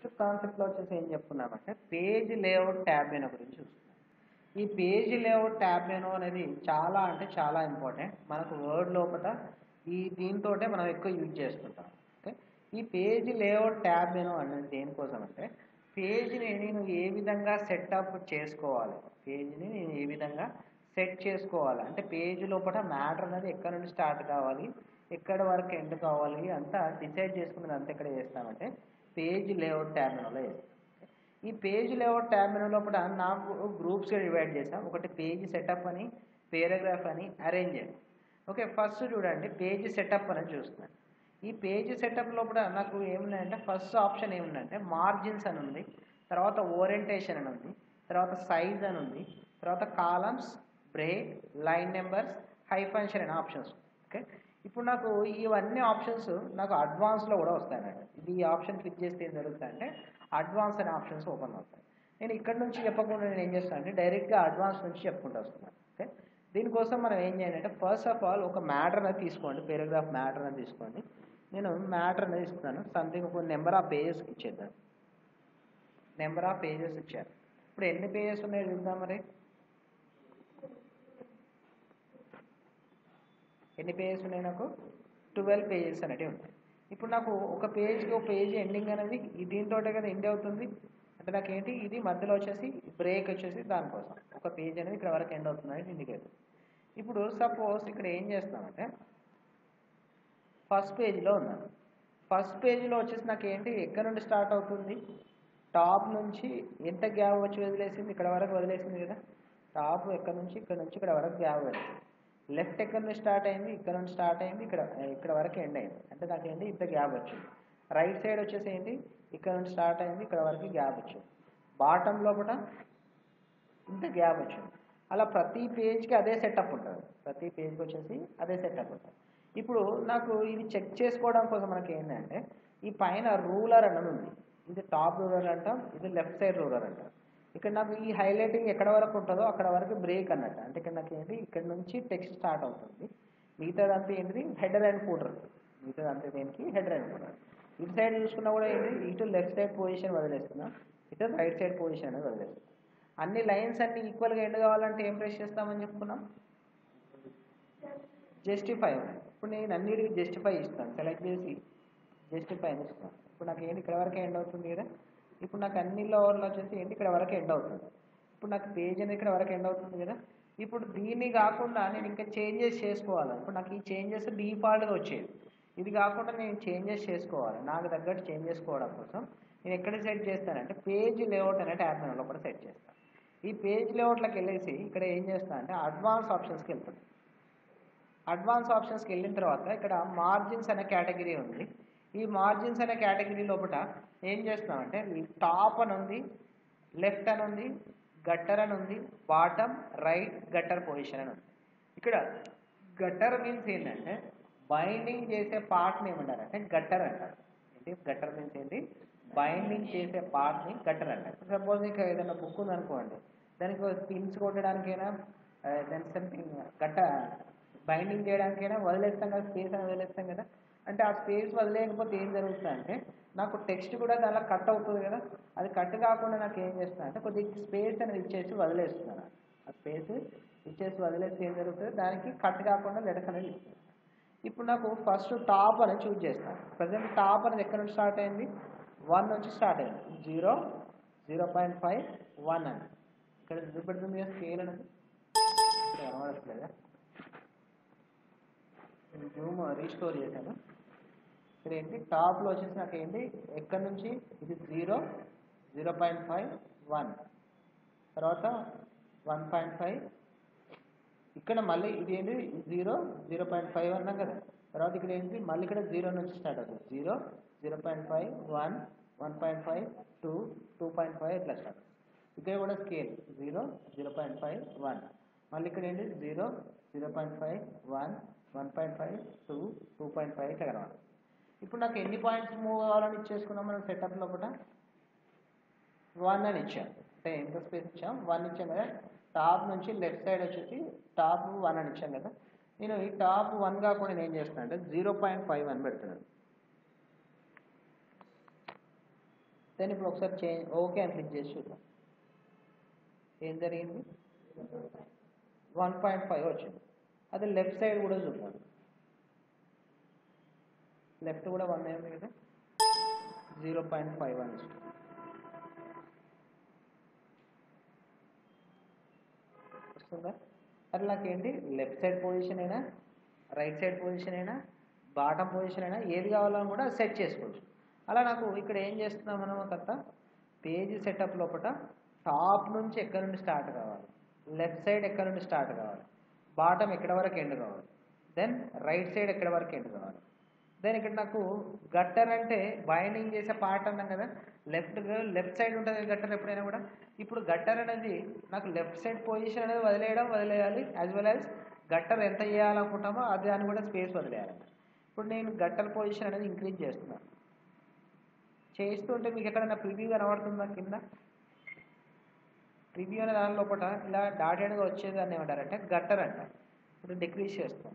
first కాన్సెప్ట్లో వచ్చేసి ఏం చెప్పుకున్నామంటే పేజ్ లేఅవుట్ ట్యాబ్ మెనూ గురించి చూస్తున్నాం ఈ పేజ్ లేఅవుట్ ట్యాబ్ మెనూ అనేది చాలా అంటే చాలా ఇంపార్టెంట్ మనకు వర్డ్ లోపల ఈ దీంతోటే మనం ఎక్కువ యూజ్ చేస్తుంటాం ఓకే ఈ పేజ్ లేఅవుట్ ట్యాబ్ మెనూ అనేది దేనికోసం అంటే పేజ్ని నేను ఏ విధంగా సెటప్ చేసుకోవాలి పేజ్ని నేను ఏ విధంగా సెట్ చేసుకోవాలి అంటే పేజ్ లోపల మ్యాటర్ అనేది ఎక్కడ నుండి స్టార్ట్ కావాలి ఎక్కడ వరకు ఎండ్ కావాలి అంతా డిసైడ్ చేసుకున్నది అంతా ఎక్కడ చేస్తామంటే పేజ్ లేఅవుట్ ట్యాబ్ మెనూలో చేస్తాం ఈ పేజ్ లేఅవుట్ ట్యాబ్ మెనూ లోపల నాకు గ్రూప్స్గా డివైడ్ చేసాం ఒకటి పేజ్ సెటప్ అని పేరాగ్రాఫ్ అని అరేంజ్ అని ఓకే ఫస్ట్ చూడండి పేజ్ సెటప్ అని చూస్తున్నాను ఈ పేజ్ సెటప్ లోపల నాకు ఏమున్నాయంటే ఫస్ట్ ఆప్షన్ ఏముందంటే మార్జిన్స్ అని ఉంది తర్వాత ఓరియంటేషన్ అని ఉంది తర్వాత సైజ్ అని ఉంది తర్వాత columns break line numbers hyphenation అనే ఆప్షన్స్ ఓకే ఇప్పుడు నాకు ఇవన్నీ ఆప్షన్స్ నాకు అడ్వాన్స్లో కూడా వస్తాయన్నమాట ఇది ఈ ఆప్షన్ క్లిక్ చేస్తే ఏం జరుగుతుందంటే అడ్వాన్స్ అనే ఆప్షన్స్ ఓపెన్ అవుతాయి నేను ఇక్కడ నుంచి చెప్పకుండా నేను ఏం చేస్తాను అంటే డైరెక్ట్గా అడ్వాన్స్ నుంచి చెప్పుకుంటూ వస్తున్నాను ఓకే దీనికోసం మనం ఏం చేయాలంటే ఫస్ట్ ఆఫ్ ఆల్ ఒక మ్యాటర్ అనేది తీసుకోండి పేరాగ్రాఫ్ మ్యాటర్ అనేది తీసుకోండి నేను మ్యాటర్ అనేది ఇస్తున్నాను సంథింగ్ ఒక నెంబర్ ఆఫ్ పేజెస్కి ఇచ్చేద్దాం నెంబర్ ఆఫ్ పేజెస్ ఇచ్చారు ఇప్పుడు ఎన్ని పేజెస్ ఉన్నాయో చూద్దాం మరి ఎన్ని పేజెస్ ఉన్నాయి నాకు ట్వెల్వ్ పేజెస్ అనేవి ఉంటాయి ఇప్పుడు నాకు ఒక పేజ్కి ఒక పేజ్ ఎండింగ్ అనేది ఈ దీంతో కదా ఎండ్ అవుతుంది అంటే నాకు ఏంటి ఇది మధ్యలో వచ్చేసి బ్రేక్ వచ్చేసి దానికోసం ఒక పేజ్ అనేది ఇక్కడ వరకు ఎండ్ అవుతుంది అనేది ఇండికేట్ ఇప్పుడు సపోజ్ ఇక్కడ ఏం చేస్తామంటే ఫస్ట్ పేజ్లో ఉన్నాను ఫస్ట్ పేజ్లో వచ్చేసి నాకు ఏంటి ఎక్కడ నుండి స్టార్ట్ అవుతుంది టాప్ నుంచి ఎంత గ్యాప్ వచ్చి వదిలేసింది ఇక్కడ వరకు వదిలేసింది కదా టాప్ ఎక్కడ నుంచి ఇక్కడ నుంచి ఇక్కడ వరకు గ్యాప్ వదిలేసింది లెఫ్ట్ ఎక్కడ నుంచి స్టార్ట్ అయింది ఇక్కడ నుంచి స్టార్ట్ అయింది ఇక్కడ ఇక్కడ వరకు ఎండ్ అయింది అంటే నాకు ఏంటి ఇంత గ్యాప్ వచ్చింది రైట్ సైడ్ వచ్చేసి ఏంటి ఇక్కడ నుంచి స్టార్ట్ అయింది ఇక్కడ వరకు గ్యాప్ వచ్చింది బాటమ్ లోపల ఇంత గ్యాప్ వచ్చింది అలా ప్రతి పేజ్కి అదే సెటప్ ఉంటుంది ప్రతి పేజ్కి వచ్చేసి అదే సెటప్ ఉంటుంది ఇప్పుడు నాకు ఇది చెక్ చేసుకోవడం కోసం మనకి ఏంటంటే ఈ పైన రూలర్ అన్నది ఉంది ఇది టాప్ రూలర్ అంటాం ఇది లెఫ్ట్ సైడ్ రూలర్ అంటాం ఇక్కడ నాకు ఈ హైలైటింగ్ ఎక్కడ వరకు ఉంటుందో అక్కడ వరకు బ్రేక్ అన్నట్టు అంటే ఇక్కడ నాకు ఏంటి ఇక్కడ నుంచి టెక్స్ట్ స్టార్ట్ అవుతుంది మిగతాదంతా ఏంటిది హెడర్ అండ్ ఫూటర్ మిగతాదంతా దేనికి హెడర్ అండ్ ఫూటర్ ఇటు సైడ్ చూసుకున్నా కూడా ఏంటి ఇటు లెఫ్ట్ సైడ్ పొజిషన్ వదిలేస్తున్నా ఇటు రైట్ సైడ్ పొజిషన్ అనేది వదిలేస్తున్నా అన్ని లైన్స్ అన్ని ఈక్వల్గా ఎండ్ కావాలంటే ఏం ప్రెస్ చేస్తామని చెప్పుకున్నాం జస్టిఫై ఇప్పుడు నేను అన్నిటికీ జస్టిఫై ఇస్తాను సెలెక్ట్ చేసి జస్టిఫై అని ఇస్తాను ఇప్పుడు నాకు ఏంటి ఇక్కడ వరకు ఎండ్ అవుతుంది కదా ఇప్పుడు నాకు అన్ని లోవర్లో వచ్చేసి ఏంటి ఇక్కడ వరకు ఎండ్ అవుతుంది ఇప్పుడు నాకు పేజ్ అనేది ఇక్కడ వరకు ఎండ్ అవుతుంది కదా ఇప్పుడు దీన్ని కాకుండా నేను ఇంకా చేంజెస్ చేసుకోవాలి ఇప్పుడు నాకు ఈ చేంజెస్ డిఫాల్ట్గా వచ్చేది ఇది కాకుండా నేను చేంజెస్ చేసుకోవాలి నాకు తగ్గట్టు చేంజ్ చేసుకోవడం కోసం నేను ఎక్కడ సెట్ చేస్తానంటే పేజ్ లేఅవుట్ అనే ట్యాబ్ మెనూలో కూడా సెట్ చేస్తాను ఈ పేజ్ లేఅవుట్లోకి వెళ్ళేసి ఇక్కడ ఏం చేస్తాను అంటే అడ్వాన్స్ ఆప్షన్స్కి వెళ్తాను అడ్వాన్స్ ఆప్షన్స్కి వెళ్ళిన తర్వాత ఇక్కడ మార్జిన్స్ అనే కేటగిరీ ఉంది ఈ మార్జిన్స్ అనే కేటగిరీ లోపల ఏం చేస్తామంటే టాప్ అని ఉంది లెఫ్ట్ అని ఉంది గట్టర్ అని ఉంది బాటమ్ రైట్ గట్టర్ పొజిషన్ అని ఉంది ఇక్కడ గట్టర్ మీన్స్ ఏంటంటే బైండింగ్ చేసే పార్ట్ని ఏమంటారంటే గట్టర్ అంటారు ఏంటి గట్టర్ మీన్స్ ఏంటి బైండింగ్ చేసే పార్ట్ని గట్టర్ అంటారు సపోజ్ మీకు ఏదైనా బుక్ ఉందనుకోండి దానికి పిన్స్ కొట్టడానికైనా దాని సంథింగ్ గట్ట బైండింగ్ చేయడానికైనా వదిలేస్తాం కదా స్పేస్ అని వదిలేస్తాం కదా అంటే ఆ స్పేస్ వదిలేకపోతే ఏం జరుగుతుందంటే నాకు టెక్స్ట్ కూడా దానిలో కట్ అవుతుంది కదా అది కట్ కాకుండా నాకు ఏం చేస్తున్నా అంటే కొద్దిగా స్పేస్ అనేది ఇచ్చేసి వదిలేస్తున్నాను ఆ స్పేస్ ఇచ్చేసి వదిలేస్తే ఏం జరుగుతుంది దానికి కట్ కాకుండా లెటర్స్ అనేది ఇస్తున్నాను ఇప్పుడు నాకు ఫస్ట్ టాప్ అని చూజ్ చేస్తాను ప్రజెంట్ టాప్ అనేది ఎక్కడ నుంచి స్టార్ట్ అయింది వన్ నుంచి స్టార్ట్ అయింది zero zero point five one అని ఇక్కడ చూపెడుతుంది కదా స్కేల్ అనేది ఇక్కడ కనబడట్లేదా జూమ్ రీస్టోర్ చేశాను ఇక్కడ ఏంటి టాప్లో వచ్చేసి నాకు ఏంటి ఎక్కడి నుంచి ఇది zero zero point five one తర్వాత వన్ పాయింట్ ఫైవ్ ఇక్కడ మళ్ళీ ఇది ఏంటి జీరో జీరో పాయింట్ ఫైవ్ అన్నాం కదా తర్వాత ఇక్కడ ఏంటి మళ్ళీ ఇక్కడ జీరో నుంచి స్టార్ట్ అవుతుంది zero zero point five one one point five two two point five ఇట్లా స్టార్ట్ ఇక్కడ కూడా scale zero zero point five one మళ్ళీ ఇక్కడ ఏంటి zero zero point five one one point five two two point five ఇట్లా కనబడుతుంది ఇప్పుడు నాకు ఎన్ని పాయింట్స్ మూవ్ కావాలని ఇచ్చేసుకున్నాం మనం సెటప్ లోపల వన్ అని ఇచ్చాం అంటే ఎంత స్పేస్ ఇచ్చాం వన్ ఇచ్చాం కదా టాప్ నుంచి లెఫ్ట్ సైడ్ వచ్చేసి టాప్ వన్ అని ఇచ్చాం కదా నేను ఈ టాప్ వన్ కాకుండా నేను ఏం చేస్తున్నాను అంటే జీరో పాయింట్ ఫైవ్ అని పెడుతున్నాను దెన్ ఇప్పుడు ఒకసారి చేంజ్ ఓకే అని క్లిక్ చేసి చూద్దాం ఏం జరిగింది వన్ పాయింట్ ఫైవ్ వచ్చింది అది లెఫ్ట్ సైడ్ కూడా చూద్దాం లెఫ్ట్ కూడా వన్ అయింది కదా జీరో పాయింట్ ఫైవ్ అని ఇస్తుంది వస్తుందా అది నాకేంటి లెఫ్ట్ సైడ్ పొజిషన్ అయినా రైట్ సైడ్ పొజిషన్ అయినా బాటమ్ పొజిషన్ అయినా ఏది కావాలని కూడా సెట్ చేసుకోవచ్చు అలా నాకు ఇక్కడ ఏం చేస్తున్నాం మనం ఒక పేజీ సెటప్ లోపల టాప్ నుంచి ఎక్కడి నుండి స్టార్ట్ కావాలి లెఫ్ట్ సైడ్ ఎక్కడి నుండి స్టార్ట్ కావాలి బాటమ్ ఎక్కడ వరకు ఎండ్ కావాలి దెన్ రైట్ సైడ్ ఎక్కడ వరకు ఎండ్ కావాలి దెన్ ఇక్కడ నాకు గట్టర్ అంటే బైండింగ్ చేసే పార్ట్ అన్నాం కదా లెఫ్ట్ లెఫ్ట్ సైడ్ ఉంటుంది గట్టర్ ఎప్పుడైనా కూడా ఇప్పుడు గట్టర్ అనేది నాకు లెఫ్ట్ సైడ్ పొజిషన్ అనేది వదిలేయడం వదిలేయాలి యాజ్ వెల్ యాజ్ గట్టర్ ఎంత చేయాలనుకుంటామో అది దాన్ని కూడా స్పేస్ వదిలేయాలి ఇప్పుడు నేను గట్టర్ పొజిషన్ అనేది ఇంక్రీజ్ చేస్తున్నాను చేస్తుంటే మీకు ఎక్కడైనా ప్రివ్యూ కనబడుతుందా కింద ప్రివ్యూ అనే దాని లోపల ఇలా డాటెడ్గా వచ్చేది అని ఏమంటారంటే గట్టర్ అంట ఇప్పుడు డిక్రీజ్ చేస్తాం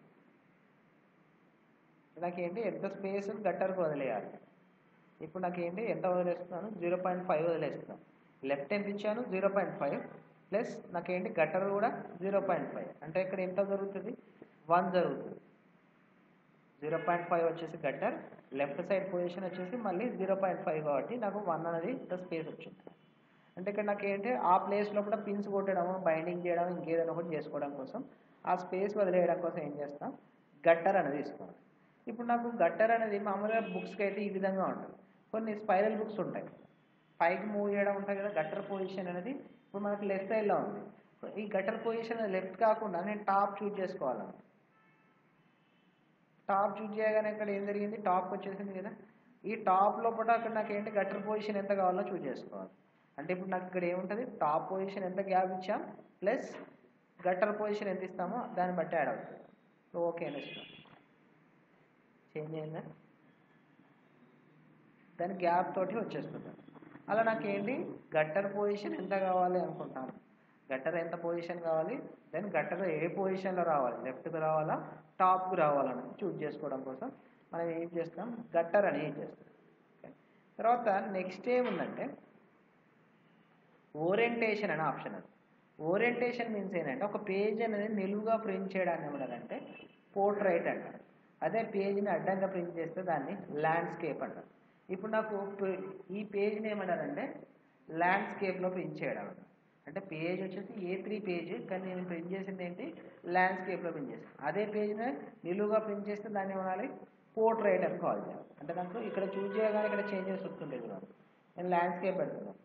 నాకేంటి ఎంత స్పేస్ గట్టర్కి వదిలేయాలి ఇప్పుడు నాకేంటి ఎంత వదిలేస్తున్నాను జీరో పాయింట్ ఫైవ్ వదిలేస్తున్నాను లెఫ్ట్ ఎంత ఇచ్చాను జీరో పాయింట్ ఫైవ్ ప్లస్ నాకేంటి గట్టర్ కూడా జీరో పాయింట్ ఫైవ్ అంటే ఇక్కడ ఎంత జరుగుతుంది వన్ జరుగుతుంది జీరో పాయింట్ ఫైవ్ వచ్చేసి గట్టర్ లెఫ్ట్ సైడ్ పొజిషన్ వచ్చేసి మళ్ళీ జీరో పాయింట్ ఫైవ్ కాబట్టి నాకు వన్ అనేది స్పేస్ వచ్చింది అంటే ఇక్కడ నాకు ఏంటి ఆ ప్లేస్లో కూడా పిన్స్ కొట్టడం బైండింగ్ చేయడం ఇంకేదైనా ఒకటి చేసుకోవడం కోసం ఆ స్పేస్ వదిలేయడం కోసం ఏం చేస్తాం గట్టర్ అనేది తీసుకోవాలి ఇప్పుడు నాకు గట్టర్ అనేది మామూలుగా బుక్స్కి అయితే ఈ విధంగా ఉంటుంది కొన్ని స్పైరల్ బుక్స్ ఉంటాయి పైకి మూవ్ చేయడం ఉంటుంది కదా గట్టర్ పొజిషన్ అనేది ఇప్పుడు మనకి లెఫ్ట్ సైడ్లో ఉంది ఈ గట్టర్ పొజిషన్ లెఫ్ట్ కాకుండా నేను టాప్ చూజ్ చేసుకోవాలను టాప్ చూజ్ చేయగానే ఇక్కడ ఏం జరిగింది టాప్ వచ్చేసింది కదా ఈ టాప్ లోపల అక్కడ నాకు ఏంటి గట్టర్ పొజిషన్ ఎంత కావాలో చూజ్ చేసుకోవాలి అంటే ఇప్పుడు నాకు ఇక్కడ ఏముంటుంది టాప్ పొజిషన్ ఎంత గ్యాప్ ఇచ్చాం ప్లస్ గట్టర్ పొజిషన్ ఎంత ఇస్తామో దాన్ని బట్టి యాడ్ అవుతుంది సో ఓకే అని ఇస్తాం చేంజ్ అయిందా దాని గ్యాప్ తోటి వచ్చేస్తుంది అలా నాకేంటి గట్టర్ పొజిషన్ ఎంత కావాలి అనుకుంటాను గట్టర్ ఎంత పొజిషన్ కావాలి దెన్ గట్టర్ ఏ పొజిషన్లో రావాలి లెఫ్ట్కి రావాలా టాప్కి రావాలని చూజ్ చేసుకోవడం కోసం మనం ఏం చేస్తాం గట్టర్ అని ఏం చేస్తాం తర్వాత నెక్స్ట్ ఏముందంటే ఓరియంటేషన్ అనే ఆప్షన్ అది ఓరియంటేషన్ మీన్స్ ఏంటంటే ఒక పేజ్ అనేది నిలువుగా ప్రింట్ చేయడాన్ని ఏమన్నదంటే పోర్ట్రైట్ అంటారు అదే పేజ్ని అడ్డంగా ప్రింట్ చేస్తే దాన్ని ల్యాండ్స్కేప్ అంటారు ఇప్పుడు నాకు ఈ పేజ్ని ఏమన్నారంటే ల్యాండ్స్కేప్లో ప్రింట్ చేయడం అంటే పేజ్ వచ్చేసి ఏ త్రీ పేజ్ కానీ నేను ప్రింట్ చేసింది ఏంటి ల్యాండ్స్కేప్లో ప్రింట్ చేస్తాను అదే పేజ్ని నిలువుగా ప్రింట్ చేస్తే దాన్ని ఏమనాలి పోర్ట్రైట్ అని కాల్ చేయాలి అంటే నాకు ఇక్కడ చూజ్ చేయగానే ఇక్కడ చేంజెస్ వస్తుండేది నాకు నేను ల్యాండ్స్కేప్ పెడుతున్నాను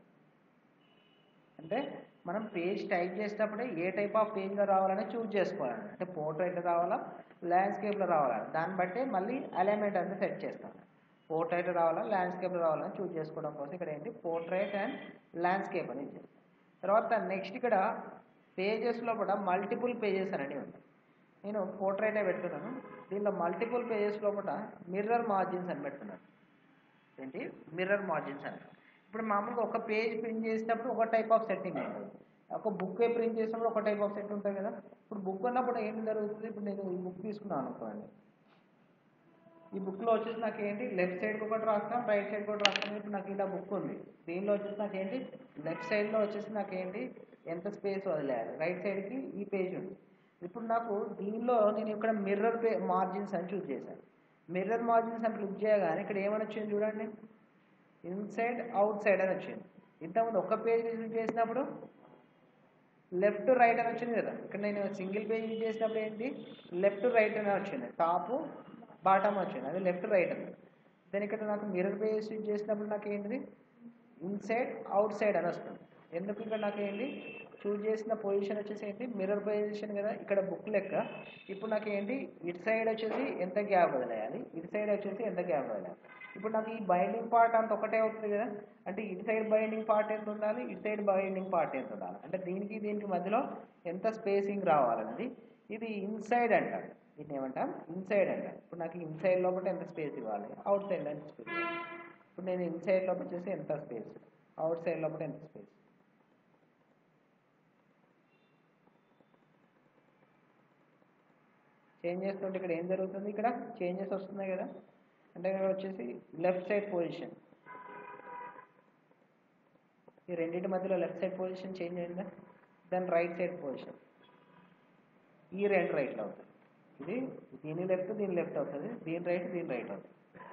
అంటే మనం పేజ్ టైప్ చేసేటప్పుడే ఏ టైప్ ఆఫ్ పేజ్లో రావాలని చూజ్ చేసుకోవాలి అంటే పోర్ట్రైట్ రావాలా ల్యాండ్స్కేప్లో రావాలా దాన్ని బట్టి మళ్ళీ అలైన్మెంట్ అంతా సెట్ చేస్తాను పోర్ట్రైట్ రావాలా ల్యాండ్స్కేప్లో రావాలని చూజ్ చేసుకోవడం కోసం ఇక్కడ ఏంటి పోర్ట్రైట్ అండ్ ల్యాండ్స్కేప్ అని ఇచ్చేస్తాం తర్వాత నెక్స్ట్ ఇక్కడ పేజెస్లో కూడా మల్టిపుల్ పేజెస్ అనేవి ఉంటాయి నేను పోర్ట్రైటే పెడుతున్నాను దీనిలో మల్టిపుల్ పేజెస్ లోపల మిర్రర్ మార్జిన్స్ అని పెడుతున్నాను ఏంటి మిర్రర్ మార్జిన్స్ అని ఇప్పుడు మామూలుగా ఒక పేజ్ ప్రింట్ చేసేటప్పుడు ఒక టైప్ ఆఫ్ సెట్టింగ్ ఉంటుంది ఒక బుక్ ప్రింట్ చేసినప్పుడు ఒక టైప్ ఆఫ్ సెట్ ఉంటుంది కదా ఇప్పుడు బుక్ ఉన్నప్పుడు ఏం జరుగుతుంది ఇప్పుడు నేను ఈ బుక్ తీసుకున్నాను అనుకోండి ఈ బుక్లో వచ్చేసి నాకు ఏంటి లెఫ్ట్ సైడ్కి ఒకటి రాస్తాం రైట్ సైడ్ ఒకటి రాస్తాం ఇప్పుడు నాకు ఇలా బుక్ ఉంది దీనిలో వచ్చేసి నాకు ఏంటి లెఫ్ట్ సైడ్లో వచ్చేసి నాకు ఏంటి ఎంత స్పేస్ వదిలేయాలి రైట్ సైడ్కి ఈ పేజ్ ఉంది ఇప్పుడు నాకు దీనిలో నేను ఇక్కడ మిర్రర్ పే మార్జిన్స్ అని చూస్ చేశాను మిర్రర్ మార్జిన్స్ అని క్లిక్ చేయగానే ఇక్కడ ఏమని వచ్చింది చూడండి ఇన్సైడ్ అవుట్ సైడ్ అని వచ్చింది ఇంతకుముందు ఒక పేజ్ యూజ్ చేసినప్పుడు లెఫ్ట్ రైట్ అని వచ్చింది కదా ఇక్కడ నేను సింగిల్ పేజ్ యూజ్ చేసినప్పుడు ఏంటి లెఫ్ట్ రైట్ అని వచ్చింది టాప్ బాటమ్ వచ్చింది అది లెఫ్ట్ రైట్ అని దాని ఇక్కడ నాకు మిర్రర్ పేజ్ యూజ్ చేసినప్పుడు నాకు ఏంటిది ఇన్సైడ్ అవుట్ సైడ్ అని వస్తుంది ఎందుకు ఇక్కడ నాకు ఏంటి చూజ్ చేసిన పొజిషన్ వచ్చేసి ఏంటి మిర్రర్ పొజిషన్ కదా ఇక్కడ బుక్ లెక్క ఇప్పుడు నాకు ఏంటి ఇటు సైడ్ వచ్చేసి ఎంత గ్యాప్ వదిలేయాలి ఇటు సైడ్ వచ్చేసి ఎంత గ్యాప్ వదిలేయాలి ఇప్పుడు నాకు ఈ బైండింగ్ పార్ట్ అంత ఒకటే అవుతుంది కదా అంటే ఇటు సైడ్ బైండింగ్ పార్ట్ ఎంత ఉండాలి ఇటు సైడ్ బైండింగ్ పార్ట్ ఎంత ఉండాలి అంటే దీనికి దీనికి మధ్యలో ఎంత స్పేసింగ్ రావాలన్నది ఇది ఇన్సైడ్ అంటారు దీన్ని ఏమంటాం ఇన్సైడ్ అంటారు ఇప్పుడు నాకు ఇన్సైడ్ లోపల ఎంత స్పేస్ ఇవ్వాలి అవుట్ సైడ్ ఎంత స్పేస్ ఇప్పుడు నేను ఇన్సైడ్ లోపల వచ్చేసి ఎంత స్పేస్ అవుట్ సైడ్ లోపల ఎంత స్పేస్ చేంజ్ చేస్తుంటే ఇక్కడ ఏం జరుగుతుంది ఇక్కడ చేంజెస్ వస్తున్నాయి కదా అంటే ఇక్కడ వచ్చేసి లెఫ్ట్ సైడ్ పొజిషన్ ఈ రెండింటి మధ్యలో లెఫ్ట్ సైడ్ పొజిషన్ చేంజ్ అయిందా దాని రైట్ సైడ్ పొజిషన్ ఈ రెండు రైట్లు అవుతుంది ఇది దీని లెఫ్ట్ దీని లెఫ్ట్ అవుతుంది దీని రైట్ దీని రైట్ అవుతుంది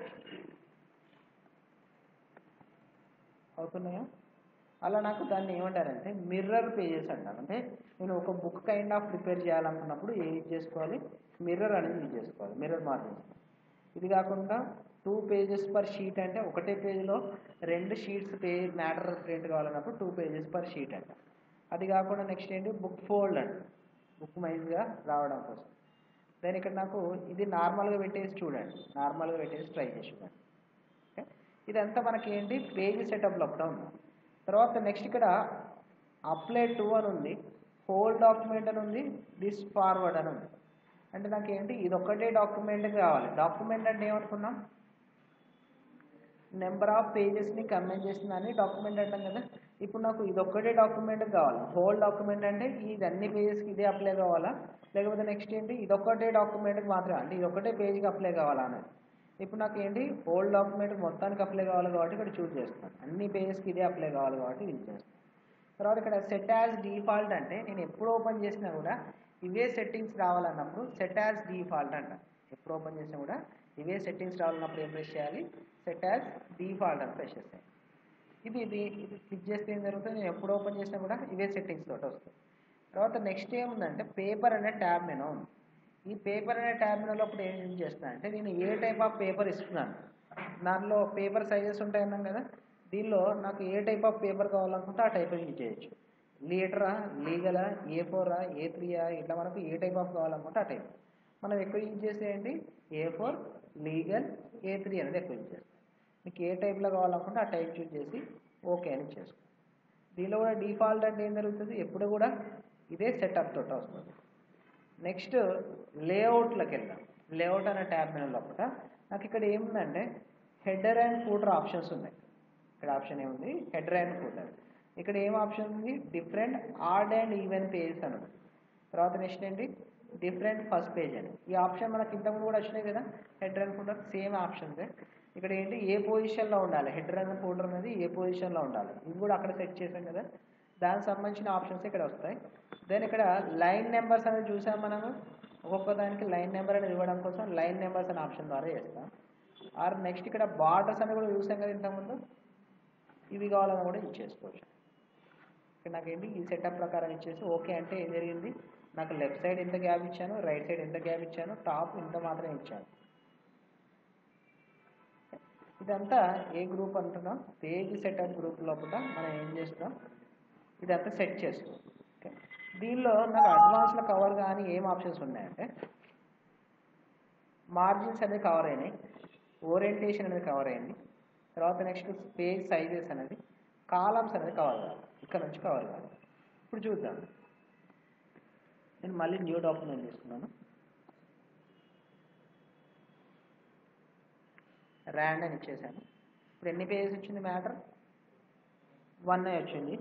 అవుతున్నాయా అలా నాకు దాన్ని ఏమంటారంటే మిర్రర్ పేజెస్ అంటారు అంటే నేను ఒక బుక్ కైండ్ ఆఫ్ ప్రిపేర్ చేయాలనుకున్నప్పుడు ఏ యూజ్ చేసుకోవాలి మిర్రర్ అనేది యూజ్ చేసుకోవాలి మిర్రర్ మార్జిన్స్ ఇది కాకుండా టూ పేజెస్ పర్ షీట్ అంటే ఒకటే పేజ్లో రెండు షీట్స్ పే మ్యాటర్ ప్రింట్ కావాలన్నప్పుడు టూ పేజెస్ పర్ షీట్ అంట అది కాకుండా నెక్స్ట్ ఏంటి బుక్ ఫోల్డ్ అంట బుక్ మైజ్గా రావడం కోసం దాని ఇక్కడ నాకు ఇది నార్మల్గా పెట్టేసి చూడండి నార్మల్గా పెట్టేసి ట్రై చేసి చూడండి ఓకే ఇదంతా మనకి ఏంటి పేజ్ సెటప్లో కూడా ఉంది తర్వాత నెక్స్ట్ ఇక్కడ అప్లై టు అని ఉంది హోల్ డాక్యుమెంట్ అని ఉంది దిస్ ఫార్వర్డ్ అని ఉంది అంటే నాకు ఏంటి ఇది ఒక్కటే డాక్యుమెంట్ కావాలి డాక్యుమెంట్ అంటే ఏమనుకున్నాం నెంబర్ ఆఫ్ పేజెస్ని కంబైన్ చేసిందని డాక్యుమెంట్ అంటాం కదా ఇప్పుడు నాకు ఇది ఒక్కటే డాక్యుమెంట్ కావాలి హోల్ డాక్యుమెంట్ అంటే ఇది అన్ని పేజెస్కి ఇదే అప్లై కావాలా లేకపోతే నెక్స్ట్ ఏంటి ఇది ఒక్కటే డాక్యుమెంట్కి మాత్రమే అంటే ఇది ఒక్కటే పేజ్కి అప్లై కావాలా అనేది ఇప్పుడు నాకు ఏంటి హోల్ డాక్యుమెంట్ మొత్తానికి అప్లై కావాలి కాబట్టి ఇక్కడ చూస్ చేస్తున్నాను అన్ని పేజెస్కి ఇదే అప్లై కావాలి కాబట్టి ఇది చేస్తాను తర్వాత ఇక్కడ సెట్ యాజ్ డిఫాల్ట్ అంటే నేను ఎప్పుడు ఓపెన్ చేసినా కూడా ఇవే సెట్టింగ్స్ రావాలన్నప్పుడు సెట్ యాజ్ డిఫాల్ట్ అంట ఎప్పుడు ఓపెన్ చేసినా కూడా ఇవే సెట్టింగ్స్ రావాలన్నప్పుడు ఏం ప్రెస్ చేయాలి సెట్ యాజ్ డిఫాల్ట్ అని ప్రెస్ చేస్తాను ఇది ఇది ఇది క్లిక్ చేస్తే ఏం జరుగుతుంది నేను ఎప్పుడు ఓపెన్ చేసినా కూడా ఇవే సెట్టింగ్స్ తోటి వస్తుంది తర్వాత నెక్స్ట్ ఏముందంటే పేపర్ అనే ట్యాబ్ మెనూ ఉంది ఈ పేపర్ అనే ట్యాబ్ మెనూలో ఇప్పుడు ఏం యూజ్ చేస్తున్నాను అంటే నేను ఏ టైప్ ఆఫ్ పేపర్ ఇస్తున్నాను దానిలో పేపర్ సైజెస్ ఉంటాయన్నాం కదా దీనిలో నాకు ఏ టైప్ ఆఫ్ పేపర్ కావాలనుకుంటే ఆ టైప్ యూజ్ చేయొచ్చు లీటరా లీగలా ఏ ఫోరా ఏ త్రీయా ఇట్లా మనకు ఏ టైప్ ఆఫ్ కావాలనుకుంటే ఆ టైప్ మనం ఎక్కువ యూజ్ చేసేయండి A four legal A three అనేది ఎక్కువ యూజ్ చేస్తాం మీకు ఏ టైప్లో కావాలనుకుంటే ఆ టైప్ చూస్ చేసి ఓకే అని చేసుకో దీనిలో కూడా డిఫాల్ట్ అంటే ఏం జరుగుతుంది ఎప్పుడు కూడా ఇదే సెటప్ తోట వస్తుంది నెక్స్ట్ లేఅవుట్లోకి వెళ్దాం లేఅవుట్ అనే ట్యాబ్ మెనూ లోపల నాకు ఇక్కడ ఏముందంటే హెడర్ అండ్ ఫూటర్ ఆప్షన్స్ ఉన్నాయి ఇక్కడ ఆప్షన్ ఏముంది హెడర్ అండ్ ఫూటర్ ఇక్కడ ఏం ఆప్షన్ ఉంది different odd and even pages అని ఉంది తర్వాత నెక్స్ట్ ఏంటి డిఫరెంట్ ఫస్ట్ పేజ్ అని ఈ ఆప్షన్ మనకి ఇంతకుముందు కూడా వచ్చినాయి కదా header and footer same options ఇక్కడ ఏంటి ఏ పొజిషన్లో ఉండాలి హెడర్ అండ్ ఫూటర్ అనేది ఏ పొజిషన్లో ఉండాలి ఇది కూడా అక్కడ సెట్ చేసాం కదా దానికి సంబంధించిన ఆప్షన్స్ ఇక్కడ వస్తాయి దెన్ ఇక్కడ లైన్ నెంబర్స్ అనేది చూసాం మనము ఒక్కొక్క దానికి లైన్ నెంబర్ అనేది ఇవ్వడం కోసం లైన్ నెంబర్స్ అనే ఆప్షన్ ద్వారా చేస్తాం ఆర్ నెక్స్ట్ ఇక్కడ బార్డర్స్ అని కూడా చూసాం కదా ఇంతకుముందు ఇవి కావాలని కూడా యూజ్ చేసుకోవచ్చు ఇక్కడ నాకేంటి ఈ సెటప్ ప్రకారం ఇచ్చేసి ఓకే అంటే ఏం జరిగింది నాకు లెఫ్ట్ సైడ్ ఎంత గ్యాప్ ఇచ్చాను రైట్ సైడ్ ఎంత గ్యాప్ ఇచ్చాను టాప్ ఇంత మాత్రమే ఇచ్చాను ఇదంతా ఏ గ్రూప్ అంటున్నాం పేజ్ సెటప్ గ్రూప్ లోపల మనం ఏం చేస్తున్నాం ఇదంతా సెట్ చేస్తాం ఓకే దీనిలో నాకు అడ్వాన్స్లో కవర్ కానీ ఏం ఆప్షన్స్ ఉన్నాయంటే మార్జిన్స్ అనేది కవర్ అయినాయి ఓరియంటేషన్ అనేది కవర్ అయింది తర్వాత నెక్స్ట్ పేజ్ సైజెస్ అనేది కాలమ్స్ అనేది కవర్ కావాలి ఇక్కడ నుంచి కవర్ కావాలి ఇప్పుడు చూద్దాం నేను మళ్ళీ న్యూ డాక్యుమెంట్ తీసుకున్నాను ర్యాండ్ అని ఇచ్చేసాను ఇప్పుడు ఎన్ని పేజెస్ వచ్చింది మ్యాటర్ వన్ వచ్చింది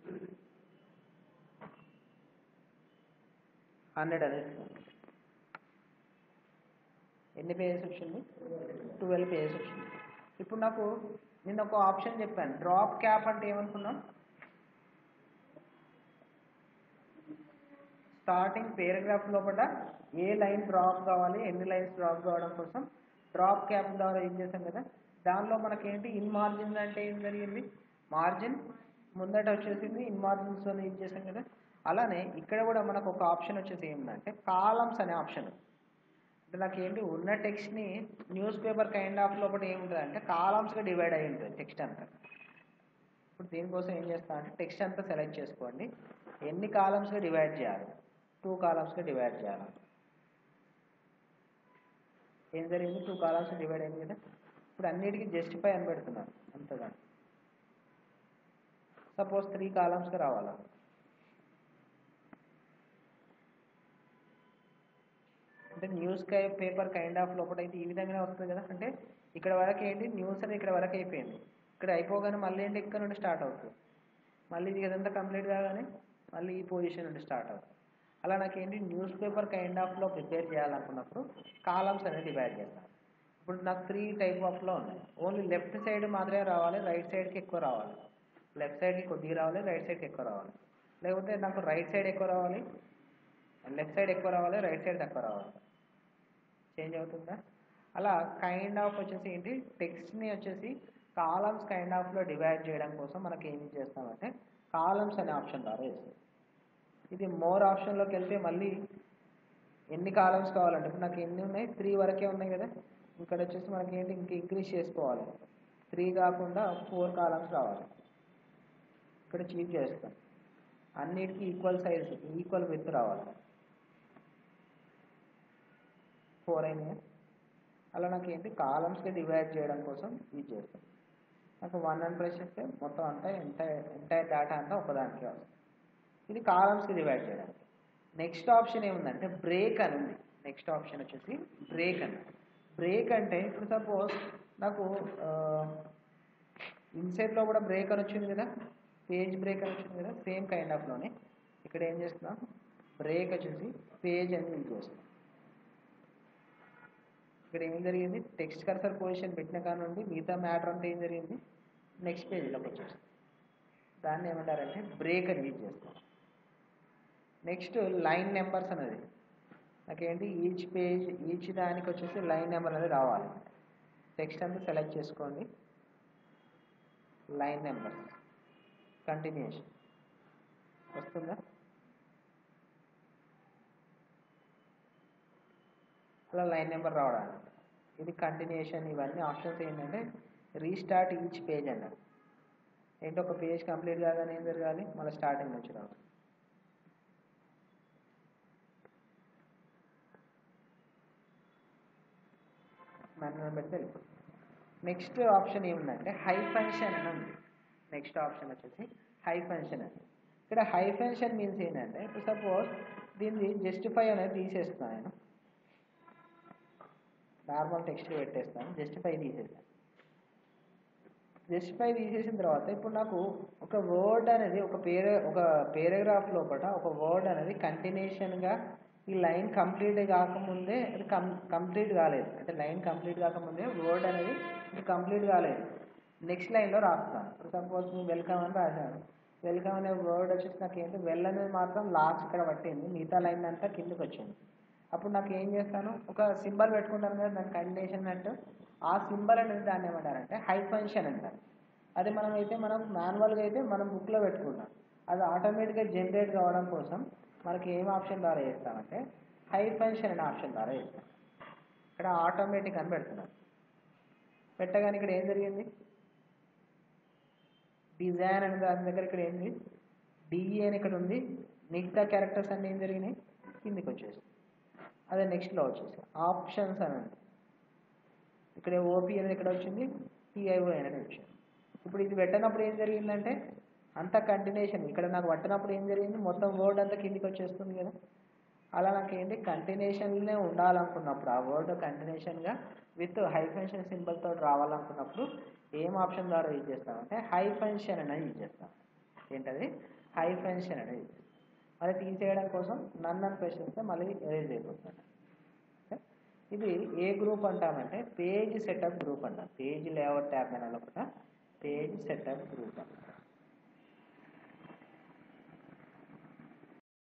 హండ్రెడ్ అనేది ఎన్ని పేజెస్ వచ్చింది ట్వెల్వ్ పేజెస్ వచ్చింది ఇప్పుడు నాకు నేను ఒక ఆప్షన్ చెప్పాను డ్రాప్ క్యాప్ అంటే ఏమనుకున్నాం స్టార్టింగ్ పేరాగ్రాఫ్ లోపల ఏ లైన్ డ్రాప్ కావాలి ఎన్ని లైన్స్ డ్రాప్ కావడం కోసం డ్రాప్ క్యాప్ ద్వారా ఏం చేసాం కదా దానిలో మనకేంటి ఇన్ మార్జిన్ అంటే ఏం జరిగింది మార్జిన్ ముందట వచ్చేసింది ఇన్ మార్జిన్స్ యూజ్ చేసాం కదా అలానే ఇక్కడ కూడా మనకు ఒక ఆప్షన్ వచ్చేసి ఏంటంటే కాలమ్స్ అనే ఆప్షన్ అంటే నాకు ఏంటి ఉన్న టెక్స్ట్ని న్యూస్ పేపర్ కైండ్ ఆఫ్ లోపల ఏముంటుంది అంటే కాలమ్స్గా డివైడ్ అయి ఉంటుంది టెక్స్ట్ అంతా ఇప్పుడు దీనికోసం ఏం చేస్తా అంటే టెక్స్ట్ అంతా సెలెక్ట్ చేసుకోండి ఎన్ని కాలమ్స్గా డివైడ్ చేయాలి టూ కాలమ్స్గా డివైడ్ చేయాలి ఏం జరిగింది టూ కాలమ్స్ డివైడ్ అయింది కదా ఇప్పుడు అన్నిటికీ జస్టిఫై అని పెడుతున్నాను అంతగా సపోజ్ త్రీ కాలమ్స్గా రావాలా అంటే న్యూస్ కై పేపర్ కైండ్ ఆఫ్ లోపల అయితే ఈ విధంగానే వస్తుంది కదా అంటే ఇక్కడ వరకు ఏంటి న్యూస్ అని ఇక్కడ వరకు అయిపోయింది ఇక్కడ అయిపోగానే మళ్ళీ ఏంటి ఇక్కడ నుండి స్టార్ట్ అవుతుంది మళ్ళీ ఇది ఇదంతా కంప్లీట్ కాగానే మళ్ళీ ఈ పొజిషన్ నుండి స్టార్ట్ అవుతుంది అలా నాకు ఏంటి న్యూస్ పేపర్ కైండ్ ఆఫ్లో ప్రిపేర్ చేయాలనుకున్నప్పుడు కాలమ్స్ అనేది డివైడ్ చేస్తాను ఇప్పుడు నాకు త్రీ టైప్ ఆఫ్లో ఉన్నాయి ఓన్లీ లెఫ్ట్ సైడ్ మాత్రమే రావాలి రైట్ సైడ్కి ఎక్కువ రావాలి లెఫ్ట్ సైడ్కి కొద్దిగా రావాలి రైట్ సైడ్కి ఎక్కువ రావాలి లేకపోతే నాకు రైట్ సైడ్ ఎక్కువ రావాలి లెఫ్ట్ సైడ్ ఎక్కువ రావాలి రైట్ సైడ్ తక్కువ రావాలి చేంజ్ అవుతుందా అలా కైండ్ ఆఫ్ వచ్చేసి ఏంటి టెక్స్ట్ని వచ్చేసి కాలమ్స్ కైండ్ ఆఫ్లో డివైడ్ చేయడం కోసం మనకి ఏం చేస్తామంటే కాలమ్స్ అనే ఆప్షన్ ద్వారా వేస్తాం ఇది మోర్ ఆప్షన్లోకి వెళ్తే మళ్ళీ ఎన్ని కాలమ్స్ కావాలంటే ఇప్పుడు నాకు ఎన్ని ఉన్నాయి త్రీ వరకే ఉన్నాయి కదా ఇక్కడ వచ్చేసి మనకి ఏంటి ఇంక ఇంక్రీజ్ చేసుకోవాలి త్రీ కాకుండా ఫోర్ కాలమ్స్ రావాలి ఇక్కడ చీజ్ చేస్తాం అన్నిటికీ ఈక్వల్ సైజ్ ఈక్వల్ విత్ రావాలి ఫోర్ అయినాయి అలా నాకు ఏంటి కాలమ్స్కి డివైడ్ చేయడం కోసం యూజ్ చేస్తాం నాకు వన్ అని ప్రెస్ చేస్తే మొత్తం అంతా ఎంటైర్ ఎంటైర్ డేటా అంతా ఒకదానికే వస్తుంది ఇది కాలమ్స్కి డివైడ్ చేయడానికి నెక్స్ట్ ఆప్షన్ ఏముందంటే బ్రేక్ అని ఉంది నెక్స్ట్ ఆప్షన్ వచ్చేసి బ్రేక్ అని బ్రేక్ అంటే ఇప్పుడు సపోజ్ నాకు ఇన్సైడ్లో కూడా బ్రేక్ అని వచ్చింది కదా పేజ్ బ్రేక్ అని వచ్చింది కదా సేమ్ కైండ్ ఆఫ్లోనే ఇక్కడ ఏం చేస్తున్నాం బ్రేక్ వచ్చేసి పేజ్ అని యూజ్ చేస్తున్నాం ఇక్కడ ఏం జరిగింది టెక్స్ట్ కర్సర్ పొజిషన్ పెట్టిన కాడ నుండి మిగతా మ్యాటర్ అంతా ఏం జరిగింది నెక్స్ట్ పేజ్లోకి వచ్చేస్తుంది దాన్ని ఏమంటారంటే బ్రేక్ అని యూజ్ చేస్తాం నెక్స్ట్ లైన్ నెంబర్స్ అనేది నాకేంటి ఈచ్ పేజ్ ఈచ్ దానికి వచ్చేసి లైన్ నెంబర్ అనేది రావాలి టెక్స్ట్ అంతా సెలెక్ట్ చేసుకోండి లైన్ నెంబర్ కంటిన్యూషన్ వస్తుందా అలా లైన్ నెంబర్ రావడానికి ఇది కంటిన్యూషన్ ఇవన్నీ ఆప్షన్స్ ఏంటంటే రీస్టార్ట్ ఈచ్ పేజ్ అన్నారు ఏంటి ఒక పేజ్ కంప్లీట్ కాగానే ఏం జరగాలి మళ్ళీ స్టార్టింగ్ నుంచి రావాలి మాన్యువల్ పెడితే వెళ్ళిపోతుంది నెక్స్ట్ ఆప్షన్ ఏముందంటే హై ఫంక్షన్ అని ఉంది నెక్స్ట్ ఆప్షన్ వచ్చేసి హై ఫంక్షన్ అని ఇక్కడ హై ఫంక్షన్ మీన్స్ ఏంటంటే ఇప్పుడు సపోజ్ దీన్ని జస్టిఫై అనేది తీసేస్తాను నేను నార్మల్ టెక్స్ట్ పెట్టేస్తాను జస్టిఫై తీసేస్తాను జస్టిఫై తీసేసిన తర్వాత ఇప్పుడు నాకు ఒక వర్డ్ అనేది ఒక పేర ఒక పేరాగ్రాఫ్ లోపల ఒక వర్డ్ అనేది కంటిన్యూషన్గా ఈ లైన్ కంప్లీట్ కాకముందే అది కం కంప్లీట్ కాలేదు అంటే లైన్ కంప్లీట్ కాకముందే వర్డ్ అనేది ఇది కంప్లీట్ కాలేదు నెక్స్ట్ లైన్లో రాస్తాను ఇప్పుడు సపోజ్ నేను వెల్కమ్ అని రాశాను వెల్కమ్ అనే వర్డ్ వచ్చేసి నాకు ఏంటి వెల్ అనేది మాత్రం లాస్ట్ ఇక్కడ పట్టింది మిగతా లైన్ అంతా కిందకి వచ్చింది అప్పుడు నాకు ఏం చేస్తాను ఒక సింబల్ పెట్టుకుంటాను కదా దాని కండినేషన్ అంటే ఆ సింబల్ అనేది దాన్ని ఏమంటారంటే హై ఫంక్షన్ అంటారు అది మనం అయితే మనం మాన్యువల్గా అయితే మనం బుక్లో పెట్టుకుంటాం అది ఆటోమేటిక్గా జనరేట్ కావడం కోసం మనకి ఏం ఆప్షన్ ద్వారా చేస్తామంటే హై ఫంక్షన్ అనే ఆప్షన్ ద్వారా చేస్తాం ఇక్కడ ఆటోమేటిక్ అని పెడుతున్నాం పెట్టగానే ఇక్కడ ఏం జరిగింది డిజైన్ అనే దాని దగ్గర ఇక్కడ ఏంది డిఈ అని ఇక్కడ ఉంది మిగతా క్యారెక్టర్స్ అన్నీ ఏం జరిగినాయి కిందికి వచ్చేసి అదే నెక్స్ట్లో వచ్చేసి ఆప్షన్స్ అని ఉంది ఇక్కడ ఓపీ అనేది ఇక్కడ వచ్చింది టీఐఓ అనేది వచ్చింది ఇప్పుడు ఇది పెట్టినప్పుడు ఏం జరిగిందంటే అంత కంటిన్యూషన్ ఇక్కడ నాకు పట్టినప్పుడు ఏం జరిగింది మొత్తం వర్డ్ అంతా కిందికి వచ్చేస్తుంది కదా అలా నాకు ఏంటి కంటిన్యూషన్లోనే ఉండాలనుకున్నప్పుడు ఆ వర్డ్ కంటిన్యూషన్గా విత్ హై ఫంక్షన్ సింబల్తో రావాలనుకున్నప్పుడు ఏం ఆప్షన్ ద్వారా యూజ్ చేస్తామంటే హై ఫంక్షన్ అనేది యూజ్ చేస్తాం ఏంటది హై ఫంక్షన్ అనేది యూజ్ చేస్తాం అది తీసేయడం కోసం నన్ను అని ప్రెస్ చేస్తే మళ్ళీ ఎరేజ్ అయిపోతుంది ఇది ఏ గ్రూప్ అంటామంటే పేజ్ సెటప్ గ్రూప్ అంటాం పేజ్ లేఅవుట్ ట్యాబ్ అనే లోపల పేజ్ సెటప్ గ్రూప్ అంటాం